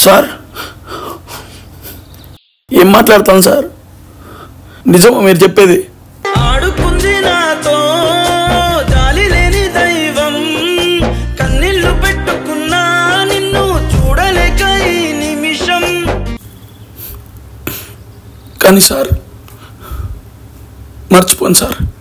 sir ఏం మాట్లాడతాను sir నిజమా మీరు చెప్పేది ఆడుకుంది నాతో జాలి లేని దైవం కన్నీళ్లు పెట్టుకున్నా నిన్ను చూడలేక ఈ నిమిషం కానీ సార్ మర్చిపోను సార్